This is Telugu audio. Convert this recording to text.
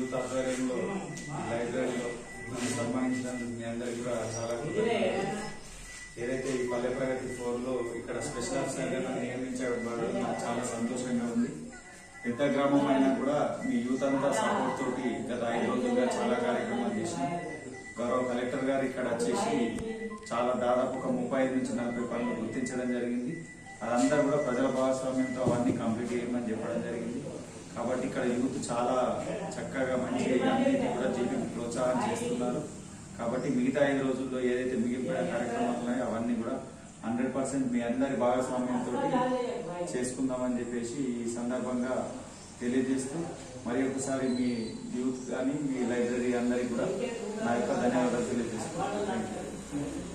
యూత్ ఆధ్వర్యంలో ఈ లైబ్రరీలో నన్ను సన్మానించినందుకు మీ అందరికీ కూడా చాలా కృతజ్ఞతలు. ఏదైతే ఈ పల్లె ప్రగతి ఫోర్ లో ఇక్కడ స్పెషల్ ఆఫీసర్ గా నన్ను నియమించబడడం నాకు చాలా సంతోషంగా ఉంది పెద్ద గ్రామం అయినా కూడా మీ యూత్ అంతా సపోర్ట్ తోటి గత ఐదు రోజులుగా చాలా కార్యక్రమాలు చేసినాం గౌరవ కలెక్టర్ గారు ఇక్కడ వచ్చేసి చాలా దాదాపు ఒక ముప్పై ఐదు నుంచి నలభై పనులు గుర్తించడం జరిగింది అదంతా కూడా ప్రజల భాగస్వామ్యంతో అవన్నీ కంప్లీట్ చేయమని చెప్పడం జరిగింది కాబట్టి ఇక్కడ యూత్ చాలా చక్కగా మంచి అన్నింటినీ కూడా జీవికి ప్రోత్సాహం చేస్తున్నారు కాబట్టి మిగతా ఐదు రోజుల్లో ఏదైతే మిగిలిపోయిన కార్యక్రమాలు ఉన్నాయో అవన్నీ కూడా హండ్రెడ్ పర్సెంట్ మీ అందరి భాగస్వామ్యంతో చేసుకుందామని చెప్పేసి ఈ సందర్భంగా తెలియజేస్తూ మరి ఒకసారి మీ యూత్ కానీ మీ లైబ్రరీ అందరికీ కూడా నా యొక్క ధన్యవాదాలు తెలియజేస్తున్నాను థ్యాంక్ యూ